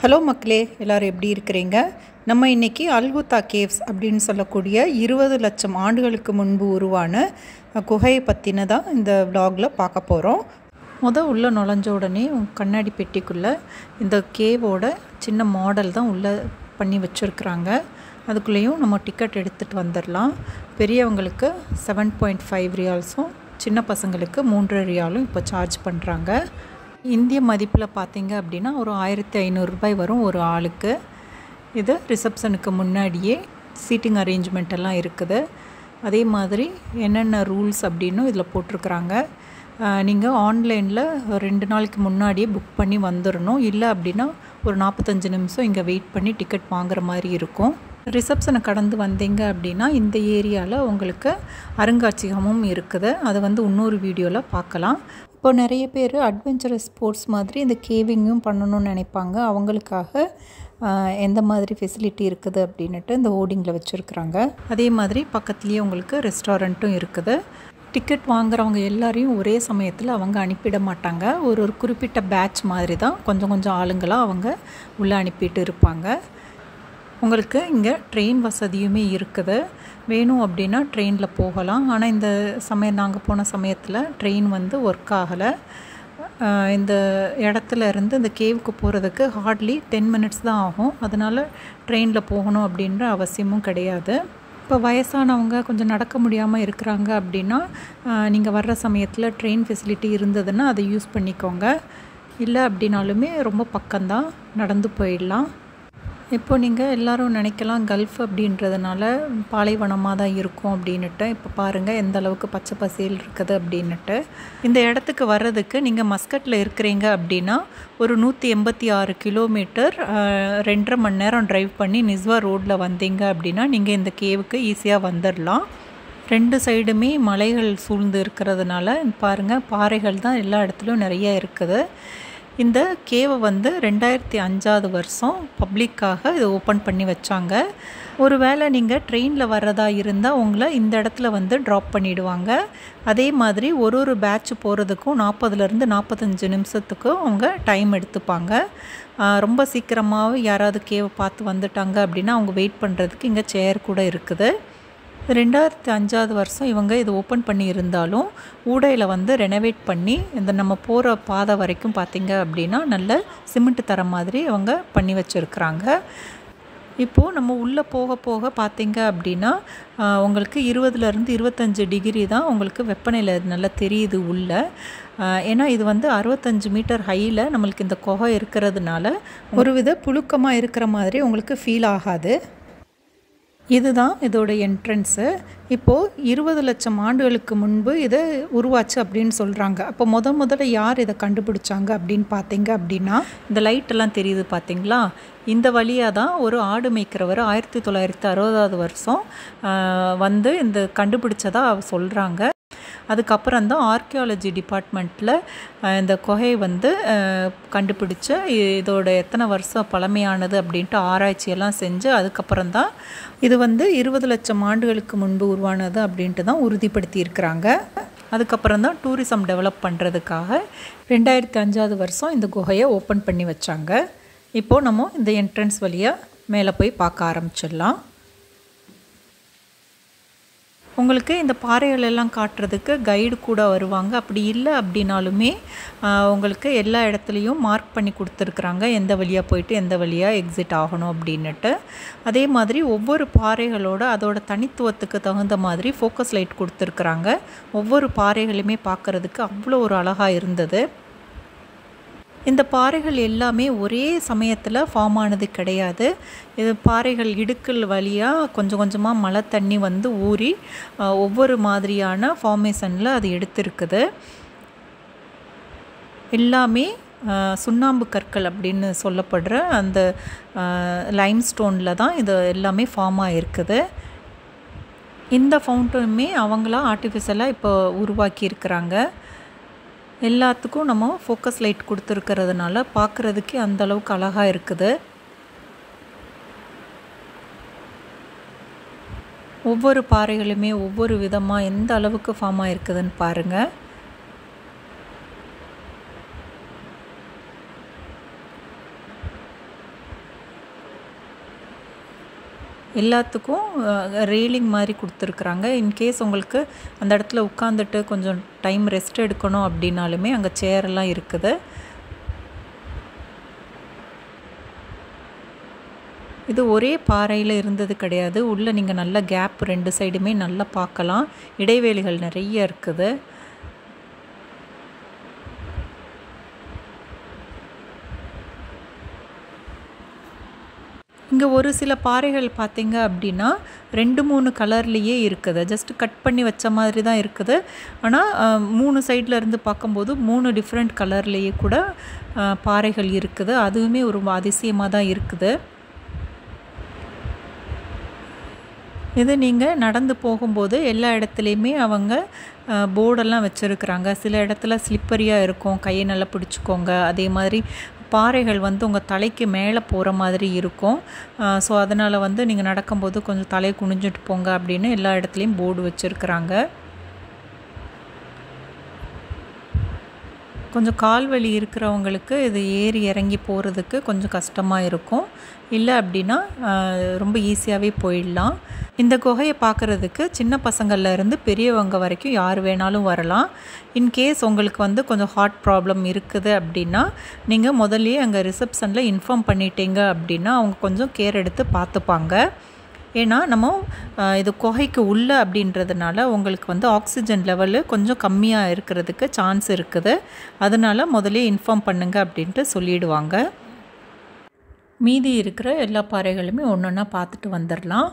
hello மக்களே எல்லோரும் எப்படி இருக்கிறீங்க நம்ம இன்றைக்கி அல்குத்தா கேவ்ஸ் அப்படின்னு சொல்லக்கூடிய இருபது லட்சம் ஆண்டுகளுக்கு முன்பு உருவான அஹ், குகையை பற்றின தான் இந்த vlogல பார்க்க போகிறோம் முத உள்ளே நுழைஞ்ச உடனே உங்க கண்ணாடி பெட்டிக்குள்ளே இந்த கேவோட சின்ன மாடல் தான் உள்ளே பண்ணி வச்சுருக்குறாங்க அதுக்குள்ளேயும் நம்ம டிக்கெட் எடுத்துகிட்டு வந்துடலாம் பெரியவங்களுக்கு செவன் பாயிண்ட் ஃபைவ் ரியால்ஸும் சின்ன பசங்களுக்கு மூன்று ரியாலும் இப்போ சார்ஜ் பண்ணுறாங்க இந்திய மதிப்பில் பார்த்தீங்க அப்படின்னா ஒரு ஆயிரத்தி ஐநூறுரூபாய் வரும் ஒரு ஆளுக்கு இது ரிசப்ஷனுக்கு முன்னாடியே சீட்டிங் அரேஞ்ச்மெண்ட் எல்லாம் இருக்குது அதே மாதிரி என்னென்ன ரூல்ஸ் அப்படின்னு இதில் போட்டிருக்கிறாங்க நீங்கள் ஆன்லைனில் ரெண்டு நாளைக்கு முன்னாடியே புக் பண்ணி வந்துடணும் இல்லை அப்படின்னா ஒரு நாற்பத்தஞ்சு நிமிஷம் இங்கே வெயிட் பண்ணி டிக்கெட் வாங்குற மாதிரி இருக்கும் ரிசப்ஷனை கடந்து வந்தீங்க அப்படின்னா இந்த ஏரியாவில் உங்களுக்கு அருங்காட்சியகமும் இருக்குது அதை வந்து இன்னொரு வீடியோவில் பார்க்கலாம் இப்போ நிறைய பேர் அட்வென்ச்சரஸ் ஸ்போர்ட்ஸ் மாதிரி இந்த கேவிங்கும் பண்ணணும்னு நினைப்பாங்க அவங்களுக்காக ஆஹ், எந்த மாதிரி ஃபெசிலிட்டி இருக்குது அப்படின்னுட்டு இந்த ஓடிங்கில் வச்சுருக்குறாங்க அதே மாதிரி பக்கத்துலேயே உங்களுக்கு ரெஸ்டாரண்ட்டும் இருக்குது டிக்கெட் வாங்குறவங்க எல்லாரையும் ஒரே சமயத்தில் அவங்க அனுப்பிட மாட்டாங்க ஒரு ஒரு குறிப்பிட்ட பேட்ச் மாதிரி தான் கொஞ்சம் கொஞ்சம் ஆளுங்களாக அவங்க உள்ளே அனுப்பிட்டு இருப்பாங்க உங்களுக்கு இங்கே ட்ரெயின் வசதியுமே இருக்குது வேணும் அப்படின்னா ட்ரெயினில் போகலாம் ஆனால் இந்த சமயம் நாங்கள் போன சமயத்தில் ட்ரெயின் வந்து ஒர்க் ஆகலை ஆஹ் இந்த இடத்துல இருந்து இந்த கேவுக்கு போகிறதுக்கு ஹார்ட்லி டென் மினிட்ஸ் தான் ஆகும் அதனால் ட்ரெயினில் போகணும் அப்படின்ற அவசியமும் கிடையாது இப்போ வயசானவங்க கொஞ்சம் நடக்க முடியாமல் இருக்கிறாங்க அப்படின்னா நீங்கள் வர்ற சமயத்தில் ட்ரெயின் ஃபெசிலிட்டி இருந்ததுன்னா அதை யூஸ் பண்ணிக்கோங்க இல்லை அப்படின்னாலுமே ரொம்ப பக்கம்தான் நடந்து போயிடலாம் இப்போ நீங்கள் எல்லாரும் நினைக்கலாம் கல்ஃப் அப்படின்றதுனால பாலைவனமாக தான் இருக்கும் அப்படின்னுட்டு இப்போ பாருங்கள் எந்த அளவுக்கு பச்சை பசேல் இருக்குது அப்படின்னுட்டு இந்த இடத்துக்கு வர்றதுக்கு நீங்கள் மஸ்கட்டில் இருக்கிறீங்க அப்படின்னா ஒரு நூற்றி எண்பத்தி ஆறு கிலோமீட்டர் ஆஹ், ரெண்டரை மணி நேரம் டிரைவ் பண்ணி நிஸ்வா ரோட்டில் வந்தீங்க அப்படின்னா நீங்கள் இந்த கேவுக்கு ஈஸியாக வந்துடலாம் ரெண்டு சைடுமே மலைகள் சூழ்ந்து இருக்கிறதுனால பாருங்கள் பாறைகள் தான் எல்லா இடத்துலையும் நிறைய இருக்குது இந்த கேவை வந்து ரெண்டாயிரத்தி அஞ்சாவது வருஷம் பப்ளிக்காக இது ஓப்பன் பண்ணி வச்சாங்க ஒருவேளை நீங்கள் ட்ரெயினில் வர்றதா இருந்தால் உங்களை இந்த இடத்துல வந்து ட்ராப் பண்ணிடுவாங்க அதே மாதிரி ஒரு ஒரு பேட்ச் போகிறதுக்கும் நாற்பதுலேருந்து நாற்பத்தஞ்சு நிமிஷத்துக்கு அவங்க டைம் எடுத்துப்பாங்க ஆஹ் ரொம்ப சீக்கிரமாக யாராவது கேவை பார்த்து வந்துட்டாங்க அப்படின்னா அவங்க வெயிட் பண்ணுறதுக்கு இங்கே சேர் கூட இருக்குது ரெண்டாயிரத்தி அஞ்சாவது வருஷம் இவங்க இது ஓப்பன் பண்ணி இருந்தாலும் ஊடையில் வந்து ரெனோவேட் பண்ணி இந்த நம்ம போகிற பாதை வரைக்கும் பார்த்தீங்க அப்படின்னா நல்ல சிமெண்ட் தர மாதிரி அவங்க பண்ணி வச்சுருக்குறாங்க இப்போது நம்ம உள்ளே போக போக பார்த்தீங்க அப்படின்னா ஆஹ், உங்களுக்கு இருபதுலேருந்து இருபத்தஞ்சு டிகிரி தான் உங்களுக்கு வெப்பநிலை நல்லா தெரியுது உள்ள ஆஹ், ஏன்னா இது வந்து அறுபத்தஞ்சு மீட்டர் ஹையில் நம்மளுக்கு இந்த குகை இருக்கிறதுனால ஒருவித புழுக்கமாக இருக்கிற மாதிரி உங்களுக்கு ஃபீல் ஆகாது இதுதான் இதோட என்ட்ரன்ஸு இப்போது இருபது லட்சம் ஆண்டுகளுக்கு முன்பு இதை உருவாச்சு அப்படின்னு சொல்கிறாங்க அப்போ முத முதல்ல யார் இதை கண்டுபிடிச்சாங்க அப்படின்னு பார்த்தீங்க அப்படின்னா இந்த லைட் எல்லாம் தெரியுது பார்த்தீங்களா இந்த வழியாக தான் ஒரு ஆடு மேய்க்கிறவர் ஆயிரத்தி தொள்ளாயிரத்தி அறுபதாவது வருஷம் ஆஹ், வந்து இந்த கண்டுபிடிச்சதா சொல்கிறாங்க அதுக்கப்புறம் தான் ஆர்கியாலஜி டிபார்ட்மெண்ட்டில் இந்த குகையை வந்து அஹ், கண்டுபிடிச்சு இ- இதோட எத்தனை வருஷம் பழமையானது அப்படின்ட்டு ஆராய்ச்சியெல்லாம் செஞ்சு அதுக்கப்புறம் தான் இது வந்து இருபது லட்சம் ஆண்டுகளுக்கு முன்பு உருவானது அப்படின்ட்டு தான் உறுதிப்படுத்தி இருக்கிறாங்க அதுக்கப்புறம் தான் டூரிசம் டெவலப் பண்ணுறதுக்காக ரெண்டாயிரத்தி அஞ்சாவது வருஷம் இந்த குகையை ஓப்பன் பண்ணி வச்சாங்க இப்போது நம்ம இந்த என்ட்ரன்ஸ் வழியாக மேலே போய் பார்க்க ஆரம்பிச்சிடலாம் உங்களுக்கு இந்த பாறைகள் எல்லாம் காட்டுறதுக்கு கைடு கூட வருவாங்க அப்படி இல்லை அப்படின்னாலுமே ஆஹ், உங்களுக்கு எல்லா இடத்துலையும் மார்க் பண்ணி கொடுத்துருக்குறாங்க எந்த வழியாக போயிட்டு எந்த வழியாக எக்ஸிட் ஆகணும் அப்படின்னுட்டு அதே மாதிரி ஒவ்வொரு பாறைகளோட அதோட தனித்துவத்துக்கு தகுந்த மாதிரி ஃபோக்கஸ் லைட் கொடுத்துருக்குறாங்க ஒவ்வொரு பாறைகளுமே பார்க்குறதுக்கு அவ்வளோ ஒரு அழகாக இருந்தது இந்த பாறைகள் எல்லாமே ஒரே சமயத்தில் ஃபார்ம் ஆனது கிடையாது இது பாறைகள் இடுக்கல் வழியாக கொஞ்சம் கொஞ்சமாக மழை தண்ணி வந்து ஊறி அஹ், ஒவ்வொரு மாதிரியான ஃபார்மேஷனில் அது எடுத்திருக்குது எல்லாமே அஹ், சுண்ணாம்பு கற்கள் அப்படின்னு சொல்லப்படுற அந்த லைம்ஸ்டோனில் தான் இது எல்லாமே ஃபார்ம் ஆகிருக்குது இந்த ஃபவுண்டனுமே அவங்களா ஆர்டிஃபிஷியலாக இப்போ உருவாக்கி இருக்கிறாங்க எல்லாத்துக்கும் நம்ம ஃபோக்கஸ் லைட் கொடுத்துருக்கிறதுனால பார்க்குறதுக்கே அந்த அளவுக்கு அழகாக இருக்குது ஒவ்வொரு பாறைகளுமே ஒவ்வொரு விதமாக எந்த அளவுக்கு ஃபார்ம் ஆகிருக்குதுன்னு பாருங்கள் எல்லாத்துக்கும் ரெயிலிங் மாதிரி கொடுத்துருக்குறாங்க இன்கேஸ் உங்களுக்கு அந்த இடத்துல உட்காந்துட்டு கொஞ்சம் டைம் ரெஸ்ட் எடுக்கணும் அப்படின்னாலுமே அங்கே சேரெல்லாம் இருக்குது இது ஒரே பாறையில் இருந்தது கிடையாது உள்ளே நீங்கள் நல்ல கேப் ரெண்டு சைடுமே நல்லா பார்க்கலாம் இடைவேளிகள் நிறைய இருக்குது இங்கே ஒரு சில பாறைகள் பார்த்தீங்க அப்படின்னா ரெண்டு மூணு கலர்லேயே இருக்குது ஜஸ்ட் கட் பண்ணி வச்ச மாதிரி தான் இருக்குது ஆனால் மூணு சைடில் இருந்து பார்க்கும்போது மூணு டிஃப்ரெண்ட் கலர்லேயே கூட பாறைகள் இருக்குது அதுவுமே ஒரு அதிசயமாக தான் இருக்குது இது நீங்கள் நடந்து போகும்போது எல்லா இடத்துலையுமே அவங்க போர்டெல்லாம் வச்சுருக்குறாங்க சில இடத்துல ஸ்லிப்பரியாக இருக்கும் கையை நல்லா பிடிச்சிக்கோங்க அதே மாதிரி பாறைகள் வந்து உங்கள் தலைக்கு மேலே போகிற மாதிரி இருக்கும் ஸோ அதனால் வந்து நீங்கள் நடக்கும்போது கொஞ்சம் தலையை குனிஞ்சிட்டு போங்க அப்படின்னு எல்லா இடத்துலையும் போர்டு வச்சுருக்குறாங்க கொஞ்சம் கால் வலி இருக்கிறவங்களுக்கு இது ஏறி இறங்கி போகிறதுக்கு கொஞ்சம் கஷ்டமாக இருக்கும் இல்லை அப்படின்னா ரொம்ப ஈஸியாகவே போயிடலாம் இந்த குகையை பார்க்குறதுக்கு சின்ன பசங்கள்லேருந்து பெரியவங்க வரைக்கும் யார் வேணாலும் வரலாம் இன்கேஸ் உங்களுக்கு வந்து கொஞ்சம் ஹார்ட் ப்ராப்ளம் இருக்குது அப்படின்னா நீங்கள் முதல்லையே அங்கே ரிசப்ஷனில் இன்ஃபார்ம் பண்ணிட்டீங்க அப்படின்னா அவங்க கொஞ்சம் கேர் எடுத்து பார்த்துப்பாங்க ஏன்னா நம்ம இது குகைக்கு உள்ளே அப்படின்றதுனால உங்களுக்கு வந்து ஆக்சிஜன் லெவலு கொஞ்சம் கம்மியாக இருக்கிறதுக்கு சான்ஸ் இருக்குது அதனால் முதலே இன்ஃபார்ம் பண்ணுங்க அப்படின்ட்டு சொல்லிடுவாங்க மீதி இருக்கிற எல்லா பாறைகளுமே ஒன்று ஒன்றா பார்த்துட்டு வந்துடலாம்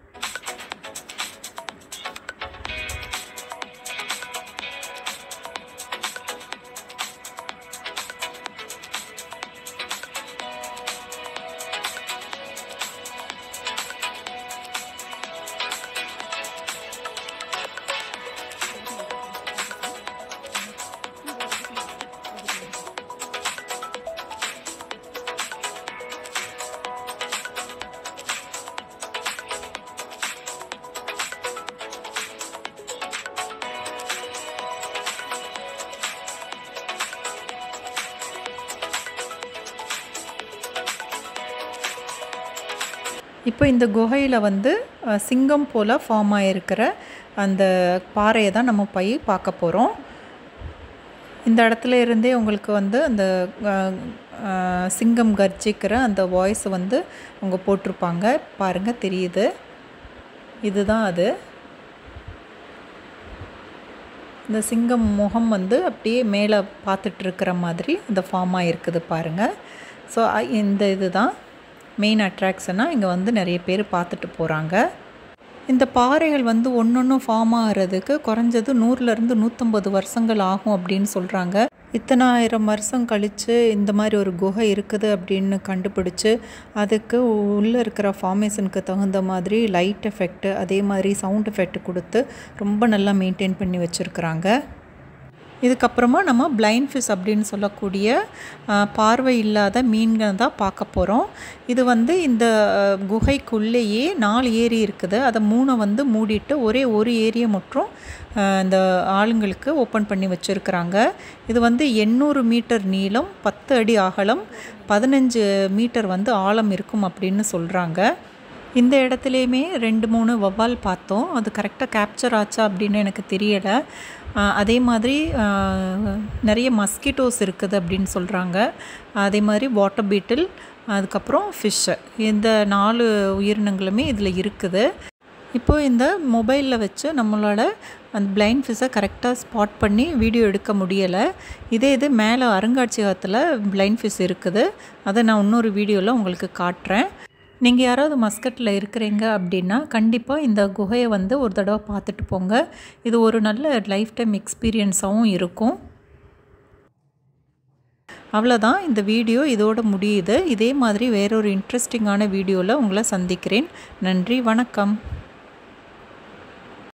இப்போ இந்த குகையில் வந்து சிங்கம் போல் ஃபார்ம் ஆகிருக்கிற அந்த பாறையை தான் நம்ம போய் பார்க்க போகிறோம் இந்த இடத்துல இருந்தே உங்களுக்கு வந்து அந்த சிங்கம் கர்ஜிக்கிற அந்த வாய்ஸ் வந்து அவங்க போட்டிருப்பாங்க பாருங்கள் தெரியுது இதுதான் அது இந்த சிங்கம் முகம் வந்து அப்படியே மேலே பார்த்துட்டு இருக்கிற மாதிரி அந்த ஃபார்ம் ஆகிருக்குது பாருங்கள் ஸோ இந்த இது தான் மெயின் அட்ராக்ஷனாக இங்கே வந்து நிறைய பேர் பார்த்துட்டு போகிறாங்க இந்த பாறைகள் வந்து ஒன்று ஒன்றும் ஃபார்ம் ஆகிறதுக்கு குறைஞ்சது நூறுலேருந்து நூற்றம்பது வருஷங்கள் ஆகும் அப்படின்னு சொல்கிறாங்க இத்தனாயிரம் வருஷம் கழித்து இந்த மாதிரி ஒரு குகை இருக்குது அப்படின்னு கண்டுபிடிச்சி அதுக்கு உள்ளே இருக்கிற ஃபார்மேஷனுக்கு தகுந்த மாதிரி லைட் எஃபெக்ட் அதே மாதிரி சவுண்ட் எஃபெக்ட் கொடுத்து ரொம்ப நல்லா மெயின்டைன் பண்ணி வச்சுருக்குறாங்க இதுக்கப்புறமா நம்ம பிளைண்ட் ஃபிஷ் அப்படின்னு சொல்லக்கூடிய பார்வை இல்லாத மீன்கள் தான் பார்க்க போகிறோம் இது வந்து இந்த குகைக்குள்ளேயே நாலு ஏரி இருக்குது அதை மூணை வந்து மூடிட்டு ஒரே ஒரு ஏரியை மட்டும் இந்த ஆளுங்களுக்கு ஓப்பன் பண்ணி வச்சுருக்குறாங்க இது வந்து எண்ணூறு மீட்டர் நீளம் பத்து அடி அகலம் பதினஞ்சு மீட்டர் வந்து ஆழம் இருக்கும் அப்படின்னு சொல்கிறாங்க இந்த இடத்துலையுமே ரெண்டு மூணு வவ்வால் பார்த்தோம் அது கரெக்டாக கேப்சர் ஆச்சா அப்படின்னு எனக்கு தெரியலை அதே மாதிரி நிறைய மஸ்கிட்டோஸ் இருக்குது அப்படின்னு சொல்கிறாங்க அதே மாதிரி வாட்டர் பீட்டில் அதுக்கப்புறம் ஃபிஷ்ஷு இந்த நாலு உயிரினங்களுமே இதில் இருக்குது இப்போ இந்த மொபைலில் வச்சு நம்மளோட அந்த பிளைண்ட் ஃபிஷ்ஷை கரெக்டாக ஸ்பாட் பண்ணி வீடியோ எடுக்க முடியலை இதே இது மேலே அருங்காட்சியகத்தில் பிளைண்ட் ஃபிஷ் இருக்குது அதை நான் இன்னொரு வீடியோவில் உங்களுக்கு காட்டுறேன் நீங்கள் யாராவது மஸ்கட்டில் இருக்கிறீங்க அப்படின்னா கண்டிப்பாக இந்த குகையை வந்து ஒரு தடவை பார்த்துட்டு போங்க இது ஒரு நல்ல லைஃப் டைம் எக்ஸ்பீரியன்ஸாகவும் இருக்கும் அவ்வளோதான் இந்த வீடியோ இதோட முடியுது இதே மாதிரி வேறொரு இன்ட்ரெஸ்டிங்கான வீடியோவில் உங்களை சந்திக்கிறேன் நன்றி வணக்கம்